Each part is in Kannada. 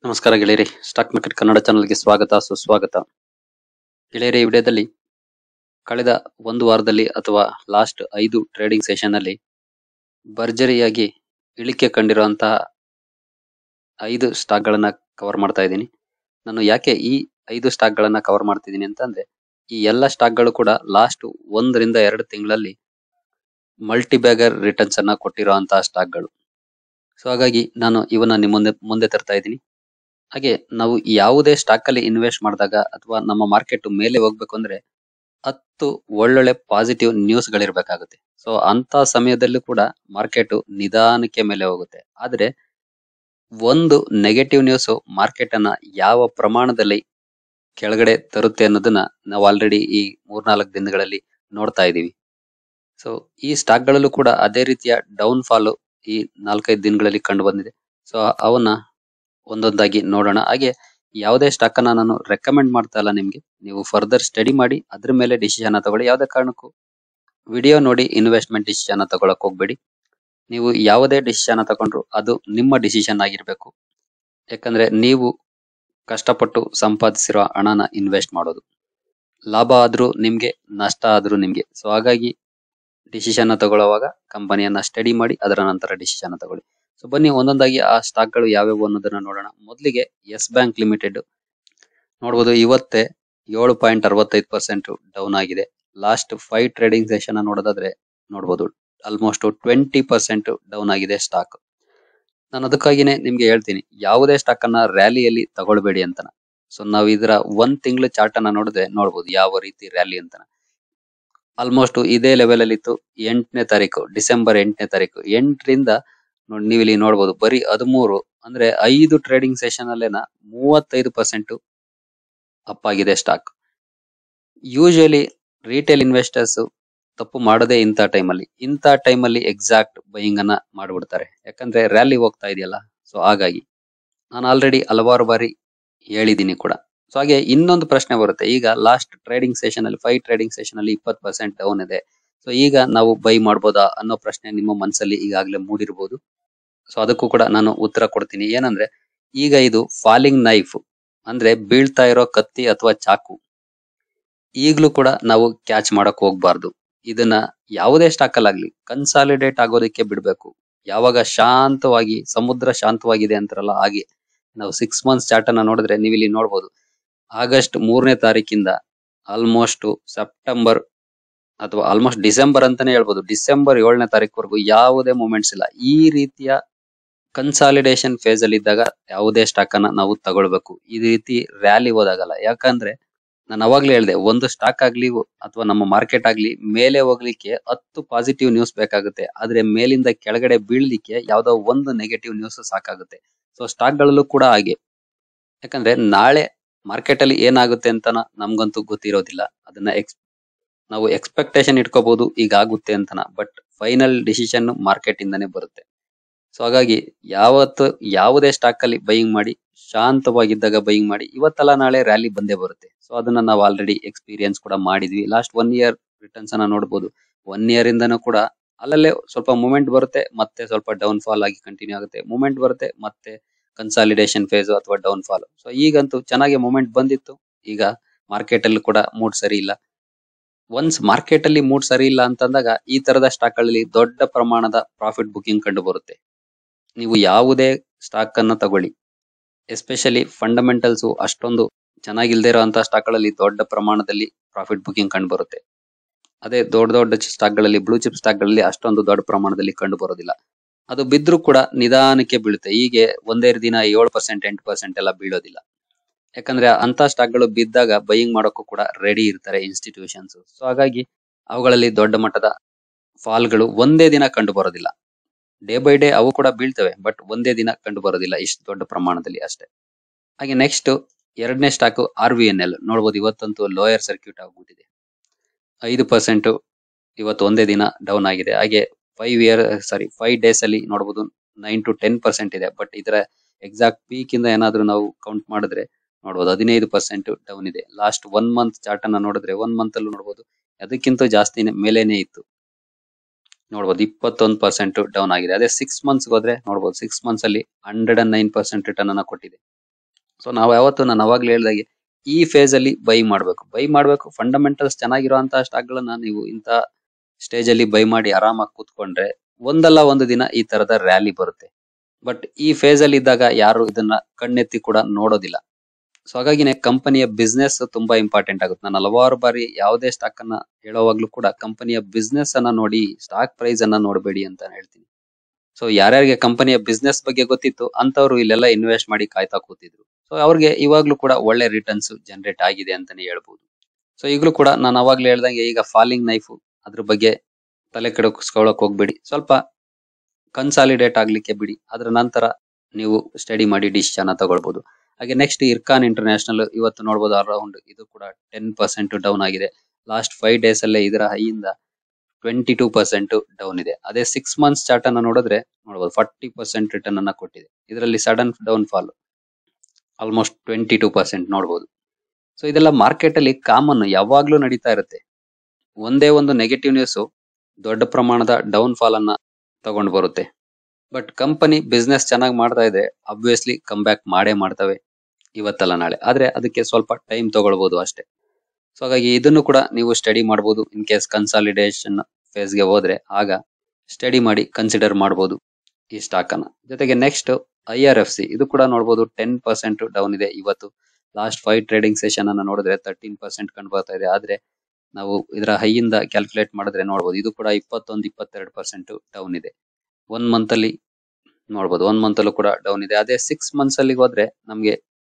ನಮಸ್ಕಾರ ಗೆಳೆಯರಿ ಸ್ಟಾಕ್ ಮಾರ್ಕೆಟ್ ಕನ್ನಡ ಚಾನಲ್ಗೆ ಸ್ವಾಗತ ಸುಸ್ವಾಗತ ಗೆಳೆಯರಿ ಈ ವಿಡಿಯೋದಲ್ಲಿ ಕಳೆದ ಒಂದು ವಾರದಲ್ಲಿ ಅಥವಾ ಲಾಸ್ಟ್ ಐದು ಟ್ರೇಡಿಂಗ್ ಸೆಷನ್ ಅಲ್ಲಿ ಭರ್ಜರಿಯಾಗಿ ಇಳಿಕೆ ಕಂಡಿರುವಂತಹ ಐದು ಸ್ಟಾಕ್ ಗಳನ್ನ ಕವರ್ ಮಾಡ್ತಾ ಇದ್ದೀನಿ ನಾನು ಯಾಕೆ ಈ ಐದು ಸ್ಟಾಕ್ ಗಳನ್ನ ಕವರ್ ಮಾಡ್ತಿದ್ದೀನಿ ಅಂತಂದ್ರೆ ಈ ಎಲ್ಲ ಸ್ಟಾಕ್ ಗಳು ಕೂಡ ಲಾಸ್ಟ್ ಒಂದರಿಂದ ಎರಡು ತಿಂಗಳಲ್ಲಿ ಮಲ್ಟಿ ಬ್ಯಾಗರ್ ರಿಟರ್ನ್ಸ್ ಅನ್ನ ಕೊಟ್ಟಿರುವಂತಹ ಸ್ಟಾಕ್ ಗಳು ಸೊ ಹಾಗಾಗಿ ನಾನು ಇವನ್ನ ನಿಮ್ಮ ಮುಂದೆ ಮುಂದೆ ತರ್ತಾ ಇದ್ದೀನಿ ಹಾಗೆ ನಾವು ಯಾವುದೇ ಸ್ಟಾಕ್ ಅಲ್ಲಿ ಇನ್ವೆಸ್ಟ್ ಮಾಡಿದಾಗ ಅಥವಾ ನಮ್ಮ ಮಾರ್ಕೆಟ್ ಮೇಲೆ ಹೋಗ್ಬೇಕು ಅಂದ್ರೆ ಹತ್ತು ಒಳ್ಳೊಳ್ಳೆ ಪಾಸಿಟಿವ್ ನ್ಯೂಸ್ ಗಳಿರ್ಬೇಕಾಗುತ್ತೆ ಸೊ ಅಂತ ಸಮಯದಲ್ಲೂ ಕೂಡ ಮಾರ್ಕೆಟ್ ನಿಧಾನಕ್ಕೆ ಮೇಲೆ ಹೋಗುತ್ತೆ ಆದ್ರೆ ಒಂದು ನೆಗೆಟಿವ್ ನ್ಯೂಸ್ ಮಾರ್ಕೆಟ್ ಅನ್ನ ಯಾವ ಪ್ರಮಾಣದಲ್ಲಿ ಕೆಳಗಡೆ ತರುತ್ತೆ ಅನ್ನೋದನ್ನ ನಾವು ಆಲ್ರೆಡಿ ಈ ಮೂರ್ನಾಲ್ಕು ದಿನಗಳಲ್ಲಿ ನೋಡ್ತಾ ಇದೀವಿ ಸೊ ಈ ಸ್ಟಾಕ್ ಗಳಲ್ಲೂ ಕೂಡ ಅದೇ ರೀತಿಯ ಡೌನ್ ಫಾಲ್ ಈ ನಾಲ್ಕೈದು ದಿನಗಳಲ್ಲಿ ಕಂಡು ಬಂದಿದೆ ಸೊ ಅವನ್ನ ಒಂದೊಂದಾಗಿ ನೋಡೋಣ ಹಾಗೆ ಯಾವುದೇ ಸ್ಟಾಕ್ ಅನ್ನ ನಾನು ರೆಕಮೆಂಡ್ ಮಾಡ್ತಾ ಇಲ್ಲ ನಿಮ್ಗೆ ನೀವು ಫರ್ದರ್ ಸ್ಟಡಿ ಮಾಡಿ ಅದ್ರ ಮೇಲೆ ಡಿಸಿಷನ್ ತಗೊಳ್ಳಿ ಯಾವುದೇ ಕಾರಣಕ್ಕೂ ವಿಡಿಯೋ ನೋಡಿ ಇನ್ವೆಸ್ಟ್ಮೆಂಟ್ ಡಿಸಿಷನ್ ತಗೊಳಕ್ ಹೋಗ್ಬೇಡಿ ನೀವು ಯಾವುದೇ ಡಿಸಿಷನ್ ತಗೊಂಡ್ರು ಅದು ನಿಮ್ಮ ಡಿಸಿಷನ್ ಆಗಿರ್ಬೇಕು ಯಾಕಂದ್ರೆ ನೀವು ಕಷ್ಟಪಟ್ಟು ಸಂಪಾದಿಸಿರೋ ಹಣನ ಇನ್ವೆಸ್ಟ್ ಮಾಡೋದು ಲಾಭ ಆದ್ರೂ ನಿಮ್ಗೆ ನಷ್ಟ ಆದ್ರೂ ನಿಮ್ಗೆ ಸೊ ಹಾಗಾಗಿ ಡಿಸಿಷನ್ ತಗೊಳ್ಳುವಾಗ ಕಂಪನಿಯನ್ನ ಸ್ಟಡಿ ಮಾಡಿ ಅದರ ನಂತರ ಡಿಸಿಷನ್ ತಗೊಳ್ಳಿ ಸೊ ಬನ್ನಿ ಒಂದೊಂದಾಗಿ ಆ ಸ್ಟಾಕ್ ಗಳು ಯಾವ್ಯಾವು ಅನ್ನೋದನ್ನ ನೋಡೋಣ ಮೊದಲಿಗೆ ಎಸ್ ಬ್ಯಾಂಕ್ ಲಿಮಿಟೆಡ್ ನೋಡಬಹುದು ಇವತ್ತೇ ಏಳು ಪಾಯಿಂಟ್ ಅರವತ್ತೈದು ಪರ್ಸೆಂಟ್ ಡೌನ್ ಆಗಿದೆ ಲಾಸ್ಟ್ ಫೈವ್ ಟ್ರೇಡಿಂಗ್ ಸೆಷನ್ ನೋಡೋದಾದ್ರೆ ನೋಡಬಹುದು ಆಲ್ಮೋಸ್ಟ್ ಟ್ವೆಂಟಿ ಪರ್ಸೆಂಟ್ ಡೌನ್ ಆಗಿದೆ ಸ್ಟಾಕ್ ನಾನು ಅದಕ್ಕಾಗಿನೇ ನಿಮ್ಗೆ ಹೇಳ್ತೀನಿ ಯಾವುದೇ ಸ್ಟಾಕ್ ಅನ್ನ ರ್ಯಾಲಿಯಲ್ಲಿ ತಗೊಳ್ಬೇಡಿ ಅಂತ ಸೊ ನಾವು ಇದರ ಒಂದ್ ತಿಂಗಳ ಚಾರ್ಟ್ ಅನ್ನ ನೋಡಿದ್ರೆ ನೋಡಬಹುದು ಯಾವ ರೀತಿ ರ್ಯಾಲಿ ಅಂತ ಆಲ್ಮೋಸ್ಟ್ ಇದೇ ಲೆವೆಲ್ ಅಲ್ಲಿ ಇತ್ತು ಎಂಟನೇ ತಾರೀಕು ಡಿಸೆಂಬರ್ ಎಂಟನೇ ತಾರೀಕು ಎಂಟರಿಂದ ನೋಡಿ ನೀವು ಇಲ್ಲಿ ನೋಡಬಹುದು ಬರೀ ಹದಿಮೂರು ಅಂದ್ರೆ ಐದು ಟ್ರೇಡಿಂಗ್ ಸೆಷನ್ ಅಲ್ಲೇನ ಮೂವತ್ತೈದು ಪರ್ಸೆಂಟ್ ಅಪ್ ಆಗಿದೆ ಸ್ಟಾಕ್ ಯೂಶಲಿ ರಿಟೇಲ್ ಇನ್ವೆಸ್ಟರ್ಸ್ ತಪ್ಪು ಮಾಡೋದೇ ಇಂಥ ಟೈಮಲ್ಲಿ ಇಂಥ ಟೈಮಲ್ಲಿ ಎಕ್ಸಾಕ್ಟ್ ಬೈಯಿಂಗ್ ಅನ್ನ ಮಾಡ್ಬಿಡ್ತಾರೆ ಯಾಕಂದ್ರೆ ರ್ಯಾಲಿ ಹೋಗ್ತಾ ಇದೆಯಲ್ಲ ಸೊ ಹಾಗಾಗಿ ನಾನು ಆಲ್ರೆಡಿ ಹಲವಾರು ಬಾರಿ ಹೇಳಿದ್ದೀನಿ ಕೂಡ ಸೊ ಹಾಗೆ ಇನ್ನೊಂದು ಪ್ರಶ್ನೆ ಬರುತ್ತೆ ಈಗ ಲಾಸ್ಟ್ ಟ್ರೇಡಿಂಗ್ ಸೆಷನ್ ಅಲ್ಲಿ ಫೈವ್ ಟ್ರೇಡಿಂಗ್ ಸೆಷನ್ ಅಲ್ಲಿ ಇಪ್ಪತ್ತು ಪರ್ಸೆಂಟ್ ಡೌನ್ ಇದೆ ಸೊ ಈಗ ನಾವು ಬೈ ಮಾಡ್ಬೋದಾ ಅನ್ನೋ ಪ್ರಶ್ನೆ ನಿಮ್ಮ ಮನಸ್ಸಲ್ಲಿ ಈಗಾಗಲೇ ಮೂಡಿರ್ಬೋದು ಸೊ ಅದಕ್ಕೂ ಕೂಡ ನಾನು ಉತ್ತರ ಕೊಡ್ತೀನಿ ಏನಂದ್ರೆ ಈಗ ಇದು ಫಾಲಿಂಗ್ ನೈಫ್ ಅಂದ್ರೆ ಬೀಳ್ತಾ ಇರೋ ಕತ್ತಿ ಅಥವಾ ಚಾಕು ಈಗ್ಲೂ ಕೂಡ ನಾವು ಕ್ಯಾಚ್ ಮಾಡಕ್ ಹೋಗ್ಬಾರ್ದು ಇದನ್ನ ಯಾವುದೇ ಸ್ಟಾಕ್ ಅಲ್ಲಾಗ್ಲಿ ಕನ್ಸಾಲಿಡೇಟ್ ಆಗೋದಕ್ಕೆ ಬಿಡ್ಬೇಕು ಯಾವಾಗ ಶಾಂತವಾಗಿ ಸಮುದ್ರ ಶಾಂತವಾಗಿದೆ ಅಂತಾರಲ್ಲ ಹಾಗೆ ನಾವು ಸಿಕ್ಸ್ ಮಂತ್ಸ್ ಚಾರ್ಟ್ ಅನ್ನ ನೋಡಿದ್ರೆ ನೀವು ಇಲ್ಲಿ ನೋಡಬಹುದು ಆಗಸ್ಟ್ ಮೂರನೇ ತಾರೀಕಿಂದ ಆಲ್ಮೋಸ್ಟ್ ಸೆಪ್ಟೆಂಬರ್ ಅಥವಾ ಆಲ್ಮೋಸ್ಟ್ ಡಿಸೆಂಬರ್ ಅಂತಾನೆ ಹೇಳ್ಬೋದು ಡಿಸೆಂಬರ್ ಏಳನೇ ತಾರೀಕುವರೆಗೂ ಯಾವುದೇ ಮೂಮೆಂಟ್ಸ್ ಇಲ್ಲ ಈ ರೀತಿಯ ಕನ್ಸಾಲಿಡೇಷನ್ ಫೇಸ್ ಅಲ್ಲಿ ಇದ್ದಾಗ ಯಾವುದೇ ಸ್ಟಾಕ್ ಅನ್ನ ನಾವು ತಗೊಳ್ಬೇಕು ಈ ರೀತಿ ರ್ಯಾಲಿ ಹೋದಾಗಲ್ಲ ಯಾಕಂದ್ರೆ ನಾನು ಅವಾಗ್ಲೇ ಹೇಳ್ದೆ ಒಂದು ಸ್ಟಾಕ್ ಆಗ್ಲಿ ಅಥವಾ ನಮ್ಮ ಮಾರ್ಕೆಟ್ ಆಗ್ಲಿ ಮೇಲೆ ಹೋಗ್ಲಿಕ್ಕೆ ಹತ್ತು ಪಾಸಿಟಿವ್ ನ್ಯೂಸ್ ಬೇಕಾಗುತ್ತೆ ಆದ್ರೆ ಮೇಲಿಂದ ಕೆಳಗಡೆ ಬೀಳ್ಲಿಕ್ಕೆ ಯಾವ್ದೋ ಒಂದು ನೆಗೆಟಿವ್ ನ್ಯೂಸ್ ಸಾಕಾಗುತ್ತೆ ಸೊ ಸ್ಟಾಕ್ ಗಳಲ್ಲೂ ಕೂಡ ಹಾಗೆ ಯಾಕಂದ್ರೆ ನಾಳೆ ಮಾರ್ಕೆಟ್ ಅಲ್ಲಿ ಏನಾಗುತ್ತೆ ಅಂತ ನಮ್ಗಂತೂ ಗೊತ್ತಿರೋದಿಲ್ಲ ಅದನ್ನ ಎಕ್ಸ್ ನಾವು ಎಕ್ಸ್ಪೆಕ್ಟೇಷನ್ ಇಟ್ಕೋಬಹುದು ಈಗ ಆಗುತ್ತೆ ಅಂತನ ಬಟ್ ಫೈನಲ್ ಡಿಸಿಷನ್ ಮಾರ್ಕೆಟ್ ಇಂದಾನೆ ಬರುತ್ತೆ ಸೊ ಹಾಗಾಗಿ ಯಾವತ್ತು ಯಾವುದೇ ಸ್ಟಾಕ್ ಅಲ್ಲಿ ಬೈಯಿಂಗ್ ಮಾಡಿ ಶಾಂತವಾಗಿದ್ದಾಗ ಬೈಯಿಂಗ್ ಮಾಡಿ ಇವತ್ತಲ್ಲ ನಾಳೆ ರ್ಯಾಲಿ ಬಂದೇ ಬರುತ್ತೆ ಸೊ ಅದನ್ನ ನಾವು ಆಲ್ರೆಡಿ ಎಕ್ಸ್ಪೀರಿಯನ್ಸ್ ಕೂಡ ಮಾಡಿದ್ವಿ ಲಾಸ್ಟ್ ಒನ್ ಇಯರ್ ರಿಟರ್ನ್ಸ್ ಅನ್ನ ನೋಡಬಹುದು ಒನ್ ಇಯರ್ ಇಂದನೂ ಕೂಡ ಅಲ್ಲಲ್ಲೇ ಸ್ವಲ್ಪ ಮೂಮೆಂಟ್ ಬರುತ್ತೆ ಮತ್ತೆ ಸ್ವಲ್ಪ ಡೌನ್ ಫಾಲ್ ಆಗಿ ಕಂಟಿನ್ಯೂ ಆಗುತ್ತೆ ಮೂಮೆಂಟ್ ಬರುತ್ತೆ ಮತ್ತೆ ಕನ್ಸಾಲಿಡೇಷನ್ ಫೇಸ್ ಅಥವಾ ಡೌನ್ ಫಾಲ್ ಸೊ ಈಗಂತೂ ಚೆನ್ನಾಗಿ ಮೂಮೆಂಟ್ ಬಂದಿತ್ತು ಈಗ ಮಾರ್ಕೆಟ್ ಅಲ್ಲಿ ಕೂಡ ಮೂಡ್ ಸರಿ ಇಲ್ಲ ಒನ್ಸ್ ಮಾರ್ಕೆಟ್ ಅಲ್ಲಿ ಮೂಡ್ ಸರಿ ಇಲ್ಲ ಅಂತಂದಾಗ ಈ ತರದ ಸ್ಟಾಕ್ ಗಳಲ್ಲಿ ದೊಡ್ಡ ಪ್ರಮಾಣದ ಪ್ರಾಫಿಟ್ ಬುಕಿಂಗ್ ಕಂಡು ಬರುತ್ತೆ ನೀವು ಯಾವುದೇ ಸ್ಟಾಕ್ ಅನ್ನ ತಗೊಳ್ಳಿ ಎಸ್ಪೆಷಲಿ ಫಂಡಮೆಂಟಲ್ಸ್ ಅಷ್ಟೊಂದು ಚೆನ್ನಾಗಿಲ್ದೇ ಇರುವಂತಹ ಸ್ಟಾಕ್ ಗಳಲ್ಲಿ ದೊಡ್ಡ ಪ್ರಮಾಣದಲ್ಲಿ ಪ್ರಾಫಿಟ್ ಬುಕಿಂಗ್ ಕಂಡು ಬರುತ್ತೆ ಅದೇ ದೊಡ್ಡ ದೊಡ್ಡ ಸ್ಟಾಕ್ ಗಳಲ್ಲಿ ಬ್ಲೂ ಚಿಪ್ ಸ್ಟಾಕ್ ಗಳಲ್ಲಿ ಅಷ್ಟೊಂದು ದೊಡ್ಡ ಪ್ರಮಾಣದಲ್ಲಿ ಕಂಡು ಬರೋದಿಲ್ಲ ಅದು ಬಿದ್ರೂ ಕೂಡ ನಿಧಾನಕ್ಕೆ ಬೀಳುತ್ತೆ ಹೀಗೆ ಒಂದೇ ದಿನ ಏಳು ಪರ್ಸೆಂಟ್ ಎಂಟು ಪರ್ಸೆಂಟ್ ಎಲ್ಲ ಬೀಳೋದಿಲ್ಲ ಯಾಕಂದ್ರೆ ಅಂತ ಸ್ಟಾಕ್ ಗಳು ಬಿದ್ದಾಗ ಬೈಯಿಂಗ್ ಮಾಡೋಕ್ಕೂ ಕೂಡ ರೆಡಿ ಇರ್ತಾರೆ ಇನ್ಸ್ಟಿಟ್ಯೂಷನ್ಸ್ ಸೊ ಹಾಗಾಗಿ ಅವುಗಳಲ್ಲಿ ದೊಡ್ಡ ಮಟ್ಟದ ಫಾಲ್ ಗಳು ಒಂದೇ ದಿನ ಕಂಡು ಬರೋದಿಲ್ಲ ಡೇ ಬೈ ಡೇ ಅವು ಕೂಡ ಬೀಳ್ತವೆ ಬಟ್ ಒಂದೇ ದಿನ ಕಂಡು ಬರೋದಿಲ್ಲ ಇಷ್ಟು ದೊಡ್ಡ ಪ್ರಮಾಣದಲ್ಲಿ ಅಷ್ಟೇ ಹಾಗೆ ನೆಕ್ಸ್ಟ್ ಎರಡನೇ stock R V N L ನೋಡಬಹುದು ಇವತ್ತಂತೂ ಲೋಯರ್ ಸರ್ಕ್ಯೂಟ್ ಆಗ್ಬಿಟ್ಟಿದೆ ಐದು ಪರ್ಸೆಂಟ್ ಇವತ್ತು ಒಂದೇ ದಿನ ಡೌನ್ ಆಗಿದೆ ಹಾಗೆ five year sorry five days ಅಲ್ಲಿ ನೋಡಬಹುದು ನೈನ್ ಟು ಟೆನ್ ಪರ್ಸೆಂಟ್ ಇದೆ ಬಟ್ ಇದರ ಎಕ್ಸಾಕ್ಟ್ ಪೀಕ್ ಇಂದ ಏನಾದ್ರೂ ನಾವು ಕೌಂಟ್ ಮಾಡಿದ್ರೆ ನೋಡಬಹುದು ಹದಿನೈದು ಪರ್ಸೆಂಟ್ ಡೌನ್ ಇದೆ ಲಾಸ್ಟ್ ಒನ್ ಮಂತ್ ಚಾರ್ಟ್ ಅನ್ನ ನೋಡಿದ್ರೆ ಒನ್ ಮಂತ್ ಅಲ್ಲೂ ನೋಡಬಹುದು ಅದಕ್ಕಿಂತ ಜಾಸ್ತಿ ಮೇಲೇನೆ ಇತ್ತು ನೋಡಬಹುದು ಇಪ್ಪತ್ತೊಂದು ಪರ್ಸೆಂಟ್ ಡೌನ್ ಆಗಿದೆ ಅದೇ ಸಿಕ್ಸ್ ಮಂತ್ಸ್ ಹೋದ್ರೆ ನೋಡಬಹುದು ಸಿಕ್ಸ್ ಮಂತ್ಸ್ ಅಲ್ಲಿ hundred and nine percent return ಅನ್ನ ಕೊಟ್ಟಿದೆ ಸೊ ನಾವು ಯಾವತ್ತು ನಾನು ಅವಾಗ್ಲೇ ಹೇಳ್ದಾಗೆ ಈ ಫೇಸ್ ಅಲ್ಲಿ ಬೈ ಮಾಡ್ಬೇಕು ಬೈ ಮಾಡ್ಬೇಕು ಫಂಡಮೆಂಟಲ್ಸ್ ಚೆನ್ನಾಗಿರುವಂತಹ ಸ್ಟಾಕ್ ಗಳನ್ನ ನೀವು ಇಂತ ಸ್ಟೇಜ್ ಅಲ್ಲಿ ಬೈ ಮಾಡಿ ಆರಾಮಾಗಿ ಕೂತ್ಕೊಂಡ್ರೆ ಒಂದಲ್ಲ ಒಂದು ದಿನ ಈ ತರದ ರ್ಯಾಲಿ ಬರುತ್ತೆ ಬಟ್ ಈ ಫೇಸ್ ಅಲ್ಲಿ ಇದ್ದಾಗ ಯಾರು ಇದನ್ನ ಕಣ್ಣೆತ್ತಿ ಕೂಡ ನೋಡೋದಿಲ್ಲ ಸೊ ಹಾಗಾಗಿನೇ ಕಂಪನಿಯ ಬಿಸ್ನೆಸ್ ತುಂಬಾ ಇಂಪಾರ್ಟೆಂಟ್ ಆಗುತ್ತೆ ನಾನು ಹಲವಾರು ಬಾರಿ ಯಾವುದೇ ಸ್ಟಾಕ್ ಅನ್ನ ಹೇಳೋವಾಗ್ಲೂ ಕೂಡ ಕಂಪನಿಯ ಬಿಸ್ನೆಸ್ ಅನ್ನ ನೋಡಿ ಸ್ಟಾಕ್ ಪ್ರೈಸ್ ಅನ್ನ ನೋಡಬೇಡಿ ಅಂತ ಹೇಳ್ತೀನಿ ಸೊ ಯಾರ್ಯಾರಿಗೆ ಕಂಪನಿಯ ಬಿಸ್ನೆಸ್ ಬಗ್ಗೆ ಗೊತ್ತಿತ್ತು ಅಂತವ್ರು ಇಲ್ಲೆಲ್ಲ ಇನ್ವೆಸ್ಟ್ ಮಾಡಿ ಕಾಯ್ತಾ ಕೂತಿದ್ರು ಸೊ ಅವ್ರಿಗೆ ಇವಾಗ್ಲೂ ಕೂಡ ಒಳ್ಳೆ ರಿಟರ್ನ್ಸ್ ಜನರೇಟ್ ಆಗಿದೆ ಅಂತಾನೆ ಹೇಳ್ಬೋದು ಸೊ ಈಗಲೂ ಕೂಡ ನಾನು ಅವಾಗ್ಲೇ ಹೇಳ್ದಂಗೆ ಈಗ ಫಾಲಿಂಗ್ ನೈಫ್ ಅದ್ರ ಬಗ್ಗೆ ತಲೆ ಕೆಡಿಸ್ಕೊಳಕ್ ಹೋಗ್ಬೇಡಿ ಸ್ವಲ್ಪ ಕನ್ಸಾಲಿಡೇಟ್ ಆಗ್ಲಿಕ್ಕೆ ಬಿಡಿ ಅದ್ರ ನಂತರ ನೀವು ಸ್ಟಡಿ ಮಾಡಿ ಡಿಸಿಷನ್ ತಗೊಳ್ಬಹುದು ಹಾಗೆ ನೆಕ್ಸ್ಟ್ ಇರ್ಕಾನ್ ಇಂಟರ್ನ್ಯಾಷನಲ್ ಇವತ್ತು ನೋಡಬಹುದು ಅರೌಂಡ್ ಇದು ಕೂಡ ಟೆನ್ ಪರ್ಸೆಂಟ್ ಡೌನ್ ಆಗಿದೆ ಲಾಸ್ಟ್ ಫೈವ್ ಡೇಸ್ ಅಲ್ಲೇ ಇದರ ಹೈಯಿಂದ ಟ್ವೆಂಟಿ ಟೂ ಪರ್ಸೆಂಟ್ ಡೌನ್ ಇದೆ ಅದೇ ಸಿಕ್ಸ್ ಮಂತ್ಸ್ ಚಾರ್ಟ್ ಅನ್ನ ನೋಡಿದ್ರೆ ನೋಡಬಹುದು ಫಾರ್ಟಿ ಪರ್ಸೆಂಟ್ ರಿಟರ್ನ್ ಅನ್ನ ಕೊಟ್ಟಿದೆ ಇದರಲ್ಲಿ sudden down fall almost twenty two percent ನೋಡಬಹುದು ಸೊ ಇದೆಲ್ಲ ಮಾರ್ಕೆಟ್ ಅಲ್ಲಿ ಕಾಮನ್ ಯಾವಾಗ್ಲೂ ನಡೀತಾ ಇರುತ್ತೆ ಒಂದೇ ಒಂದು ನೆಗೆಟಿವ್ ನ್ಯೂಸ್ ದೊಡ್ಡ ಪ್ರಮಾಣದ ಡೌನ್ ಫಾಲ್ ಅನ್ನ ತಗೊಂಡು ಬರುತ್ತೆ ಬಟ್ ಕಂಪನಿ ಬಿಸ್ನೆಸ್ ಚೆನ್ನಾಗಿ ಮಾಡ್ತಾ ಇದೆ ಅಬ್ವಿಯಸ್ಲಿ ಕಮ್ ಬ್ಯಾಕ್ ಮಾಡೇ ಮಾಡ್ತವೆ ಇವತ್ತಲ್ಲ ನಾಳೆ ಆದ್ರೆ ಅದಕ್ಕೆ ಸ್ವಲ್ಪ ಟೈಮ್ ತಗೊಳ್ಬಹುದು ಅಷ್ಟೇ ಸೊ ಹಾಗಾಗಿ ಇದನ್ನು ಕೂಡ ನೀವು ಸ್ಟಡಿ ಮಾಡಬಹುದು ಇನ್ ಕೇಸ್ ಕನ್ಸಾಲಿಡೇಷನ್ ಫೇಸ್ ಗೆ ಹೋದ್ರೆ ಆಗ ಸ್ಟಡಿ ಮಾಡಿ ಕನ್ಸಿಡರ್ ಮಾಡಬಹುದು ಈ ಸ್ಟಾಕ್ ಅನ್ನ ಜೊತೆಗೆ next I R F C ಇದು ಕೂಡ ನೋಡಬಹುದು ಟೆನ್ ಪರ್ಸೆಂಟ್ ಡೌನ್ ಇದೆ ಇವತ್ತು ಲಾಸ್ಟ್ ಫೈವ್ ಟ್ರೇಡಿಂಗ್ ಸೆಷನ್ ಅನ್ನ ನೋಡಿದ್ರೆ ತರ್ಟೀನ್ ಪರ್ಸೆಂಟ್ ಕಂಡು ಬರ್ತಾ ಇದೆ ಆದ್ರೆ ನಾವು ಇದರ ಹೈಯಿಂದ ಕ್ಯಾಲ್ಕುಲೇಟ್ ಮಾಡಿದ್ರೆ ನೋಡಬಹುದು ಇದು ಕೂಡ ಇಪ್ಪತ್ತೊಂದು ಇಪ್ಪತ್ತೆರಡು ಪರ್ಸೆಂಟ್ ಡೌನ್ ಇದೆ ಒನ್ ಮಂತ್ ಅಲ್ಲಿ ನೋಡಬಹುದು ಒನ್ ಮಂತ್ ಅಲ್ಲೂ ಕೂಡ ಡೌನ್ ಇದೆ ಅದೇ ಸಿಕ್ಸ್ ಮಂತ್ಸ್ ಅಲ್ಲಿ ಹೋದ್ರೆ ನಮ್ಗೆ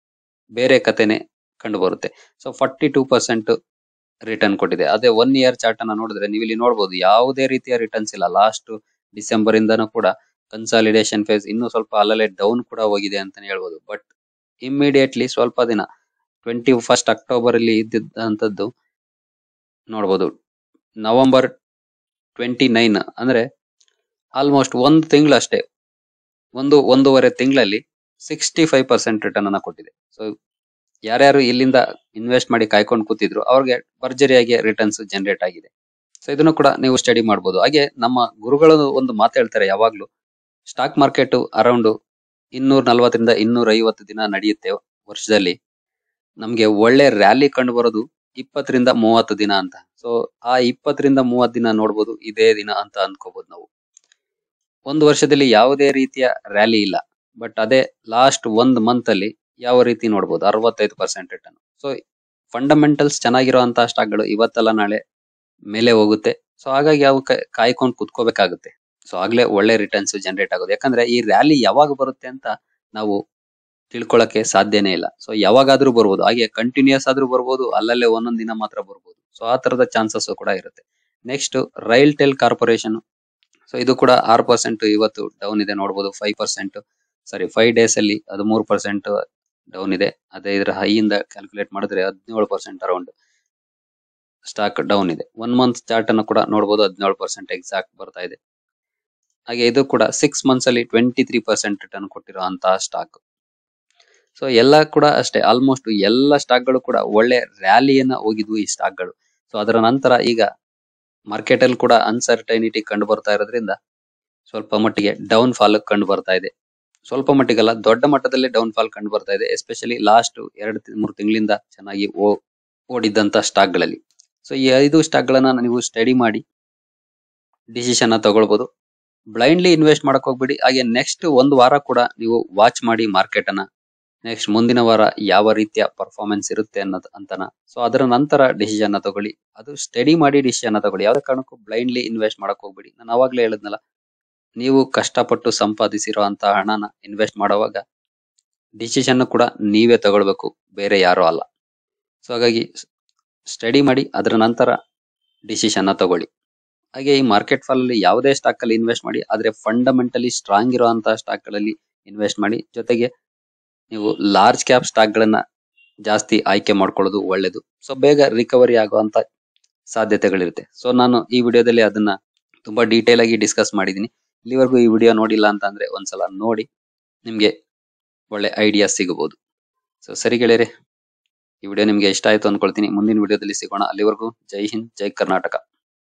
ಬೇರೆ ಕತೆನೆ ಕಂಡು ಬರುತ್ತೆ so forty two percent return ಕೊಟ್ಟಿದೆ ಅದೇ ಒನ್ ಇಯರ್ ಚಾರ್ಟ್ ಅನ್ನ ನೋಡಿದ್ರೆ ನೀವು ಇಲ್ಲಿ ನೋಡಬಹುದು ಯಾವುದೇ ರೀತಿಯ ರಿಟರ್ನ್ಸ್ ಇಲ್ಲ ಲಾಸ್ಟ್ ಡಿಸೆಂಬರ್ ಇಂದನೂ ಕೂಡ ಕನ್ಸಾಲಿಡೇಷನ್ ಫೇಸ್ ಇನ್ನೂ ಸ್ವಲ್ಪ ಅಲ್ಲಲ್ಲೇ ಡೌನ್ ಕೂಡ ಹೋಗಿದೆ ಅಂತಾನೆ ಹೇಳ್ಬೋದು ಬಟ್ ಇಮ್ಮಿಡಿಯೇಟ್ಲಿ ಸ್ವಲ್ಪ ದಿನ ಟ್ವೆಂಟಿ ಫಸ್ಟ್ ಅಕ್ಟೋಬರ್ ಅಲ್ಲಿ ಇದ್ದಿದ್ದಂಥದ್ದು ನೋಡಬಹುದು ನವೆಂಬರ್ ಟ್ವೆಂಟಿ ನೈನ್ ಅಂದ್ರೆ ಆಲ್ಮೋಸ್ಟ್ ಒಂದು ತಿಂಗಳು ಅಷ್ಟೇ ಒಂದು ಒಂದೂವರೆ ತಿಂಗಳಲ್ಲಿ ಸಿಕ್ಸ್ಟಿ ಫೈವ್ ಪರ್ಸೆಂಟ್ ರಿಟರ್ನ್ ಅನ್ನ ಕೊಟ್ಟಿದೆ ಸೊ ಯಾರ್ಯಾರು ಇಲ್ಲಿಂದ ಇನ್ವೆಸ್ಟ್ ಮಾಡಿ ಕಾಯ್ಕೊಂಡು ಕೂತಿದ್ರು ಅವ್ರಿಗೆ ಭರ್ಜರಿಯಾಗಿ ರಿಟರ್ನ್ಸ್ ಜನರೇಟ್ ಆಗಿದೆ ಸೊ ಇದನ್ನು ಕೂಡ ನೀವು ಸ್ಟಡಿ ಮಾಡಬಹುದು ಹಾಗೆ ನಮ್ಮ ಗುರುಗಳು ಒಂದು ಮಾತು ಹೇಳ್ತಾರೆ ಯಾವಾಗ್ಲೂ ಸ್ಟಾಕ್ ಮಾರ್ಕೆಟ್ ಅರೌಂಡ್ ಇನ್ನೂರ ನಲ್ವತ್ತರಿಂದ ಇನ್ನೂರ ಐವತ್ತು ದಿನ ನಡೆಯುತ್ತೆ ವರ್ಷದಲ್ಲಿ ನಮ್ಗೆ ಒಳ್ಳೆ ರ್ಯಾಲಿ ಕಂಡು ಬರೋದು ಇಪ್ಪತ್ತರಿಂದ ಮೂವತ್ತು ದಿನ ಅಂತ ಸೊ ಆ ಇಪ್ಪತ್ತರಿಂದ ಮೂವತ್ತು ದಿನ ನೋಡ್ಬೋದು ಇದೇ ದಿನ ಅಂತ ಅನ್ಕೋಬಹುದು ನಾವು ಒಂದು ವರ್ಷದಲ್ಲಿ ಯಾವುದೇ ರೀತಿಯ ರ್ಯಾಲಿ ಇಲ್ಲ ಬಟ್ ಅದೇ ಲಾಸ್ಟ್ ಒಂದ್ ಮಂತ್ ಅಲ್ಲಿ ಯಾವ ರೀತಿ ನೋಡಬಹುದು ಅರವತ್ತೈದು ಪರ್ಸೆಂಟ್ ರಿಟರ್ನ್ ಸೊ ಫಂಡಮೆಂಟಲ್ಸ್ ಚೆನ್ನಾಗಿರುವಂತಹ ಸ್ಟಾಕ್ಗಳು ಇವತ್ತಲ್ಲ ನಾಳೆ ಮೇಲೆ ಹೋಗುತ್ತೆ ಸೊ ಹಾಗಾಗಿ ಅವು ಕಾಯ್ಕೊಂಡು ಕುತ್ಕೋಬೇಕಾಗುತ್ತೆ ಸೊ ಆಗ್ಲೇ ಒಳ್ಳೆ ರಿಟರ್ನ್ಸ್ ಜನರೇಟ್ ಆಗೋದು ಯಾಕಂದ್ರೆ ಈ ರ್ಯಾಲಿ ಯಾವಾಗ ಬರುತ್ತೆ ಅಂತ ನಾವು ತಿಳ್ಕೊಳಕ್ಕೆ ಸಾಧ್ಯನೇ ಇಲ್ಲ ಸೊ ಯಾವಾಗಾದ್ರೂ ಬರ್ಬೋದು ಹಾಗೆ ಕಂಟಿನ್ಯೂಸ್ ಆದ್ರೂ ಬರ್ಬೋದು ಅಲ್ಲಲ್ಲೇ ಒಂದೊಂದ್ ದಿನ ಮಾತ್ರ ಬರ್ಬೋದು ಸೊ ಆ ತರದ ಚಾನ್ಸಸ್ ಕೂಡ ಇರುತ್ತೆ next RailTel corporation so ಇದು ಕೂಡ ಆರು ಪರ್ಸೆಂಟ್ ಇವತ್ತು ಡೌನ್ ಇದೆ ನೋಡಬಹುದು five percent sorry five days ಅಲ್ಲಿ ಹದಿಮೂರು ಪರ್ಸೆಂಟ್ ಡೌನ್ ಇದೆ ಅದೇ ಇದರ ಹೈಯಿಂದ ಕ್ಯಾಲ್ಕುಲೇಟ್ ಮಾಡಿದ್ರೆ ಹದಿನೇಳು ಪರ್ಸೆಂಟ್ ಅರೌಂಡ್ ಸ್ಟಾಕ್ ಡೌನ್ ಇದೆ ಒನ್ ಮಂತ್ ಚಾರ್ಟ್ ಅನ್ನು ಕೂಡ ನೋಡಬಹುದು ಹದಿನೇಳು ಪರ್ಸೆಂಟ್ ಎಕ್ಸಾಕ್ಟ್ ಬರ್ತಾ ಇದೆ ಹಾಗೆ ಇದು ಕೂಡ ಸಿಕ್ಸ್ ಮಂತ್ಸ್ ಅಲ್ಲಿ ಟ್ವೆಂಟಿ ತ್ರೀ ಪರ್ಸೆಂಟ್ ರಿಟರ್ನ್ ಕೊಟ್ಟಿರುವಂತಹ ಸ್ಟಾಕ್ ಸೊ ಎಲ್ಲ ಕೂಡ ಅಷ್ಟೇ ಆಲ್ಮೋಸ್ಟ್ ಎಲ್ಲ ಸ್ಟಾಕ್ ಗಳು ಕೂಡ ಒಳ್ಳೆ ರ್ಯಾಲಿಯನ್ನ ಹೋಗಿದ್ವು ಈ ಸ್ಟಾಕ್ ಗಳು ಸೊ ಅದರ ನಂತರ ಈಗ ಮಾರ್ಕೆಟ್ ಅಲ್ಲಿ ಕೂಡ ಅನ್ಸರ್ಟೈನಿಟಿ ಕಂಡು ಬರ್ತಾ ಇರೋದ್ರಿಂದ ಸ್ವಲ್ಪ ಮಟ್ಟಿಗೆ ಡೌನ್ ಫಾಲ್ ಕಂಡು ಬರ್ತಾ ಇದೆ ಸ್ವಲ್ಪ ಮಟ್ಟಿಗಲ್ಲ ದೊಡ್ಡ ಮಟ್ಟದಲ್ಲಿ ಡೌನ್ ಫಾಲ್ ಕಂಡು ಬರ್ತಾ ಇದೆ ಎಸ್ಪೆಷಲಿ ಲಾಸ್ಟ್ ಎರಡು ಮೂರು ತಿಂಗಳಿಂದ ಚೆನ್ನಾಗಿ ಓ- ಓಡಿದ್ದಂತ ಸ್ಟಾಕ್ ಗಳಲ್ಲಿ ಸೊ ಈ ಐದು ಸ್ಟಾಕ್ ಗಳನ್ನ ನೀವು ಸ್ಟಡಿ ಮಾಡಿ ಡಿಸಿಷನ್ ತಗೊಳ್ಬಹುದು ಬ್ಲೈಂಡ್ಲಿ ಇನ್ವೆಸ್ಟ್ ಮಾಡಕ್ ಹೋಗ್ಬೇಡಿ ಹಾಗೆ ನೆಕ್ಸ್ಟ್ ಒಂದು ವಾರ ಕೂಡ ನೀವು ವಾಚ್ ಮಾಡಿ ಮಾರ್ಕೆಟ್ ಅನ್ನ ನೆಕ್ಸ್ಟ್ ಮುಂದಿನ ವಾರ ಯಾವ ರೀತಿಯ ಪರ್ಫಾರ್ಮೆನ್ಸ್ ಇರುತ್ತೆ ಅನ್ನೋದು ಅಂತನ ಸೊ ಅದರ ನಂತರ ಡಿಸಿಷನ್ ತಗೊಳ್ಳಿ ಅದು ಸ್ಟಡಿ ಮಾಡಿ ಡಿಸಿಷನ್ ತಗೊಳ್ಳಿ ಯಾವ್ದೇ ಕಾರಣಕ್ಕೂ ಬ್ಲೈಂಡ್ಲಿ ಇನ್ವೆಸ್ಟ್ ಮಾಡಕ್ ಹೋಗ್ಬೇಡಿ ನಾನು ಅವಾಗ್ಲೇ ಹೇಳಿದ್ನಲ್ಲ ನೀವು ಕಷ್ಟಪಟ್ಟು ಸಂಪಾದಿಸಿರುವಂತಹ ಹಣನ ಇನ್ವೆಸ್ಟ್ ಮಾಡುವಾಗ ಡಿಸಿಷನ್ ಕೂಡ ನೀವೇ ತಗೊಳ್ಬೇಕು ಬೇರೆ ಯಾರು ಅಲ್ಲ ಸೊ ಹಾಗಾಗಿ ಸ್ಟಡಿ ಮಾಡಿ ಅದರ ನಂತರ ಡಿಸಿಷನ್ ತಗೊಳ್ಳಿ ಹಾಗೆ ಈ ಮಾರ್ಕೆಟ್ ಫಾಲ್ ಅಲ್ಲಿ ಯಾವುದೇ ಸ್ಟಾಕ್ ಅಲ್ಲಿ ಇನ್ವೆಸ್ಟ್ ಮಾಡಿ ಆದ್ರೆ ಫಂಡಮೆಂಟಲಿ ಸ್ಟ್ರಾಂಗ್ ಇರುವಂತಹ ಸ್ಟಾಕ್ ಗಳಲ್ಲಿ ಇನ್ವೆಸ್ಟ್ ಮಾಡಿ ಜೊತೆಗೆ ನೀವು ಲಾರ್ಜ್ ಕ್ಯಾಪ್ ಸ್ಟಾಕ್ ಗಳನ್ನ ಜಾಸ್ತಿ ಆಯ್ಕೆ ಮಾಡ್ಕೊಳ್ಳೋದು ಒಳ್ಳೇದು ಸೊ ಬೇಗ ರಿಕವರಿ ಆಗುವಂತ ಸಾಧ್ಯತೆಗಳಿರುತ್ತೆ ಸೊ ನಾನು ಈ ವಿಡಿಯೋದಲ್ಲಿ ಅದನ್ನ ತುಂಬಾ ಡೀಟೇಲ್ ಆಗಿ ಡಿಸ್ಕಸ್ ಮಾಡಿದೀನಿ ಇಲ್ಲಿವರೆಗೂ ಈ ವಿಡಿಯೋ ನೋಡಿಲ್ಲ ಅಂತ ಅಂದ್ರೆ ಒಂದ್ಸಲ ನೋಡಿ ನಿಮ್ಗೆ ಒಳ್ಳೆ ಐಡಿಯಾ ಸಿಗಬಹುದು ಸೊ ಸರಿ ಗೆಳೆಯರೆ ಈ ವಿಡಿಯೋ ನಿಮ್ಗೆ ಇಷ್ಟ ಆಯ್ತು ಅನ್ಕೊಳ್ತೀನಿ ಮುಂದಿನ ವಿಡಿಯೋದಲ್ಲಿ ಸಿಗೋಣ ಅಲ್ಲಿವರೆಗೂ ಜೈ ಹಿಂದ್ ಜೈ ಕರ್ನಾಟಕ